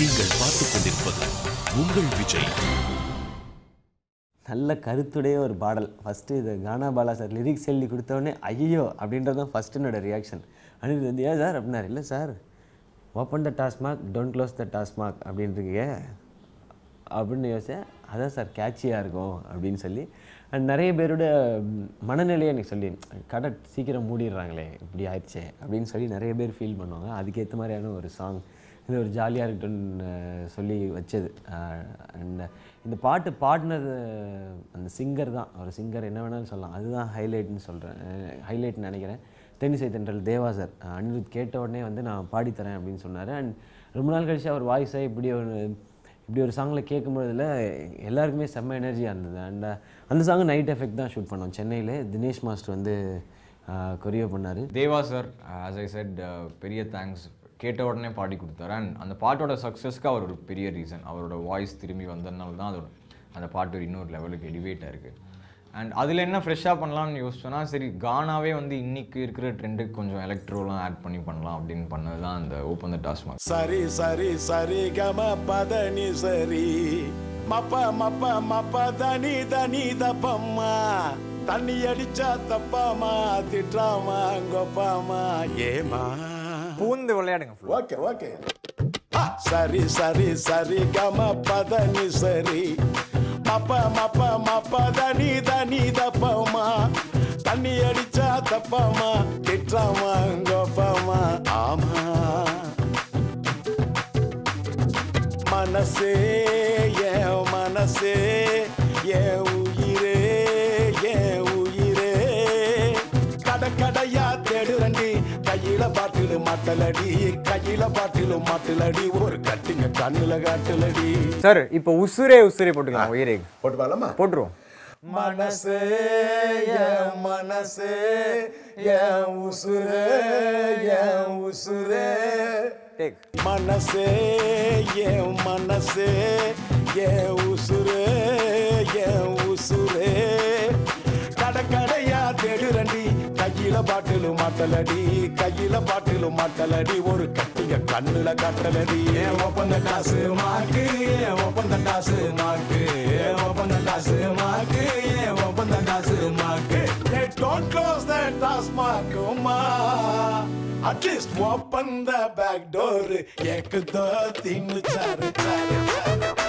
நீங்கள் பார்த்துக் கொண்டிருப்பது உங்கள் விஜய் நல்ல கருத்துடைய ஒரு பாடல் ஃபஸ்ட்டு இது கானா பாலா சார் லிரிக்ஸ் எழுதி கொடுத்தோடனே ஐயோ அப்படின்றது தான் ஃபஸ்ட்டு என்னோட ரியாக்ஷன் அனிருத் வந்து ஏன் சார் அப்படின்னாரு இல்லை sir open the TASMAC don't close the TASMAC அப்படின்றீங்க அப்படின்னு யோசிச்சேன் அதான் சார் கேட்சியாக இருக்கும் அப்படின்னு சொல்லி அண்ட் நிறைய பேரோட ம், மனநிலையை எனக்கு சொல்லி கடை சீக்கிரம் மூடிடுறாங்களே இப்படி ஆயிடுச்சே அப்படின்னு சொல்லி நிறைய பேர் ஃபீல் பண்ணுவாங்க அதுக்கேற்ற மாதிரியான ஒரு சாங் இது ஒரு ஜாலியாக இருக்கட்டும்னு அஹ், சொல்லி வச்சது அண்ட் இந்த பாட்டு பாடினது அந்த சிங்கர் தான் ஒரு சிங்கர் என்ன வேணாலும் சொல்லலாம் அதுதான் ஹைலைட்னு சொல்கிறேன் ஹைலைட்னு நினைக்கிறேன் தென்னிசை தென்றல் தேவா சார் அனிருத் கேட்ட உடனே வந்து நான் பாடித்தரேன் அப்படின்னு சொன்னார் அண்ட் ரொம்ப நாள் கழிச்சு அவர் வாய்ஸை இப்படி ஒரு இப்படி ஒரு சாங்கில் கேட்கும்போதில் எல்லாருக்குமே செம்ம எனர்ஜியாக இருந்தது அண்ட் அந்த சாங் நைட் எஃபெக்ட் தான் ஷூட் பண்ணோம் சென்னையில் தினேஷ் மாஸ்டர் வந்து கொரியோ பண்ணார் Deva sir as I said பெரிய தேங்க்ஸ் கேட்ட உடனே பாடி கொடுத்தாரு அண்ட் அந்த பாட்டோட சக்ஸஸ்க்கு அவர் ஒரு பெரிய ரீசன் அவரோட வாய்ஸ் திரும்பி வந்ததுனால தான் அதோட அந்த பாட்டு ஒரு இன்னொரு லெவலுக்கு எலிவேட் ஆயிருக்கு அண்ட் அதில் என்ன ஃப்ரெஷ்ஷாக பண்ணலாம்னு யோசிச்சோன்னா சரி கானாவே வந்து இன்னைக்கு இருக்கிற ட்ரெண்டுக்கு கொஞ்சம் எலக்ட்ரோலாம் ஆட் பண்ணி பண்ணலாம் அப்படின்னு பண்ணது தான் அந்த ஓப்பன் த டாஸ்மாக் சரி சரி சரி கம பதனி சரி மப்ப மப்ப மப்ப தனி தனி தப்பம்மா தண்ணி அடிச்சா தப்பாமா திட்டாமா கொப்பாமா ஏமா பூந்து விளையாடுங்க full. ஓகே ஓகே சரி சரி சரி கம பதனி சரி மப்ப மப்ப மப்ப தனி தனி தப்பமா தண்ணி அடிச்சா தப்பாமா திட்டாமா கொப்பாமா ஆமா மனசே என் மனசே என் உயிரே என் உயிரே கட கடையா தேடுறண்டி கையில பாட்டிலு மாட்டலடி கையில பாட்டிலு மாட்டலடி ஒரு கட்டிங்க கண்ணுல காட்டுலடி சார் இப்போ உசுரே உசுரே போட்டுக்கலாம் உயிரே போட்டு பாடலாமா போட்டுருவோம் மனசே என் மனசே என் உசுரே என் உசுரே டேக் மனசே என் மனசே என் உசுரே என் உசுரே கடற்கடையா தேடுறண்டி கையில பாட்டிலு மாட்டலடி கையில பாட்டிலு மாட்டலடி ஒரு கட்டிங்க கண்ணுல காட்டலடி ஏன் ஒப்பந்த காசு மாக்கு ஏன் ஒப்பந்த காசு மாக்கு ஏன் ஒப்பந்த காசு மாக்கு ஏன் ஒப்பந்த காசு மாக்கு டோன்ட் க்ளோஸ் த டாஸ்மாக் உமா at least open the back door ஏக்கு தோ தின்னு சாரு சாரு சாரு